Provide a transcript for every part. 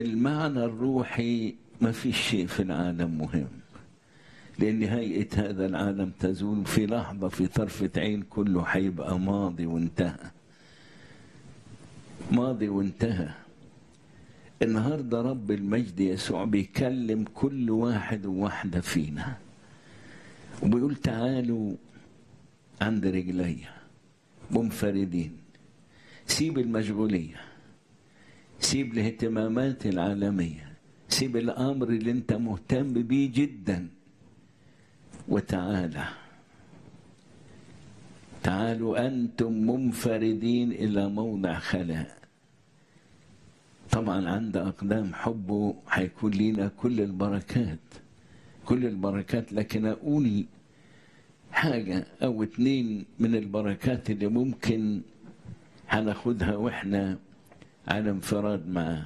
المعنى الروحي ما في شيء في العالم مهم لأن هيئة هذا العالم تزول في لحظة في طرفة عين كله هيبقى ماضي وانتهى ماضي وانتهى النهارده رب المجد يسوع بيكلم كل واحد وواحدة فينا وبيقول تعالوا عند رجلي منفردين سيب المشغولية سيب الاهتمامات العالمية سيب الأمر اللي أنت مهتم بيه جدا وتعالى تعالوا أنتم منفردين إلى موضع خلاء طبعا عند أقدام حبه هيكون لنا كل البركات كل البركات لكن أقول حاجة أو اتنين من البركات اللي ممكن هناخدها وإحنا على انفراد معاه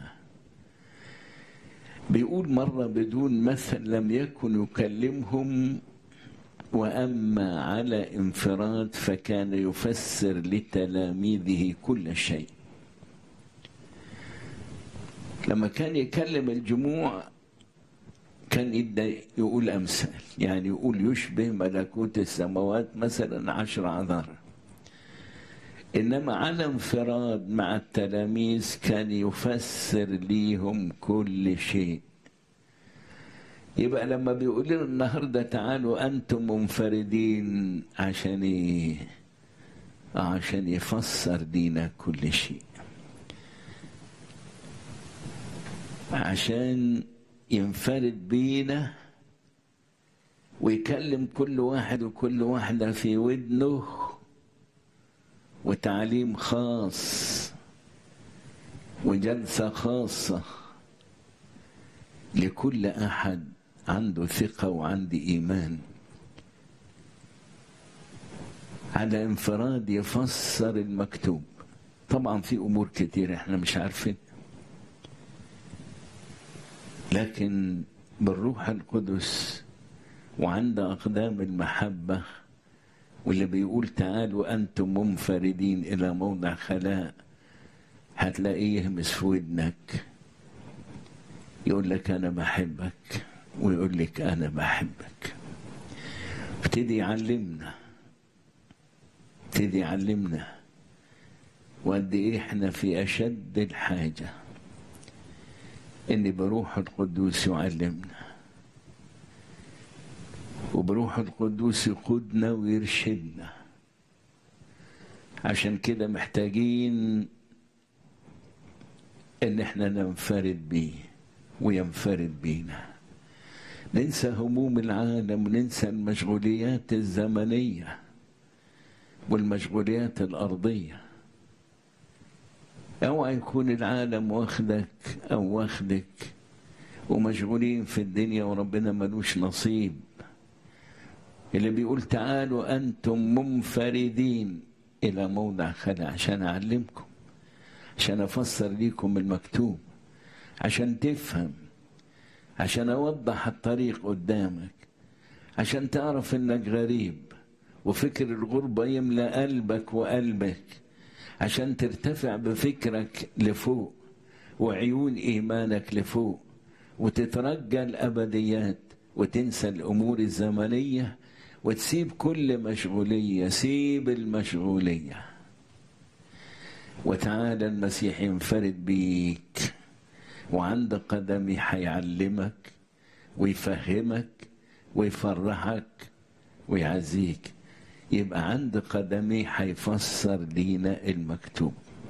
بيقول مرة بدون مثل لم يكن يكلمهم وأما على انفراد فكان يفسر لتلاميذه كل شيء لما كان يكلم الجموع كان يبدا يقول امثال يعني يقول يشبه ملكوت السماوات مثلا عشر عذار انما على انفراد مع التلاميذ كان يفسر ليهم كل شيء يبقى لما بيقول لنا النهارده تعالوا انتم منفردين عشان ايه عشان يفسر لينا كل شيء عشان ينفرد بينا ويكلم كل واحد وكل واحدة في ودنه وتعليم خاص وجلسة خاصة لكل أحد عنده ثقة وعنده إيمان على انفراد يفسر المكتوب طبعا في أمور كتير احنا مش عارفين لكن بالروح القدس وعند أقدام المحبة واللي بيقول تعالوا أنتم منفردين إلى موضع خلاء هتلاقيه يهمس في ودنك يقول لك أنا بحبك ويقول لك أنا بحبك ابتدي يعلمنا ابتدي يعلمنا وقد إيه إحنا في أشد الحاجة ان بروح القدوس يعلمنا وبروح القدوس يقودنا ويرشدنا عشان كده محتاجين ان احنا ننفرد بيه وينفرد بينا ننسى هموم العالم وننسى المشغوليات الزمنيه والمشغوليات الارضيه اوعى يكون العالم واخدك او واخدك ومشغولين في الدنيا وربنا ملوش نصيب اللي بيقول تعالوا انتم منفردين الى موضع خلا عشان اعلمكم عشان افسر ليكم المكتوب عشان تفهم عشان اوضح الطريق قدامك عشان تعرف انك غريب وفكر الغربه يملى قلبك وقلبك عشان ترتفع بفكرك لفوق وعيون ايمانك لفوق وتترجى الابديات وتنسى الامور الزمنيه وتسيب كل مشغوليه سيب المشغوليه وتعالى المسيح ينفرد بيك وعند قدمي هيعلمك ويفهمك ويفرحك ويعزيك يبقى عند قدمي هيفسر لينا المكتوب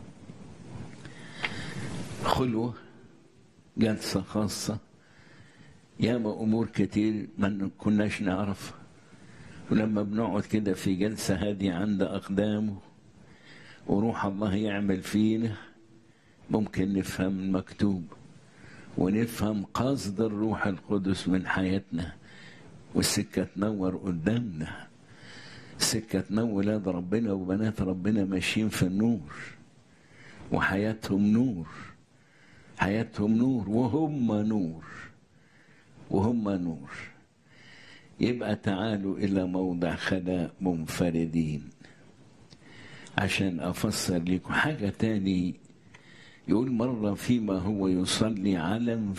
خلوة جلسة خاصة ياما أمور كتير ما كناش نعرفها ولما بنقعد كده في جلسة هادية عند أقدامه وروح الله يعمل فينا ممكن نفهم المكتوب ونفهم قصد الروح القدس من حياتنا والسكة تنور قدامنا سكة تنور ولاد ربنا وبنات ربنا ماشيين في النور وحياتهم نور حياتهم نور وهم نور وهم نور يبقى تعالوا إلى موضع خلاء منفردين عشان أفسر لكم حاجة تاني يقول مرة فيما هو يصلي علم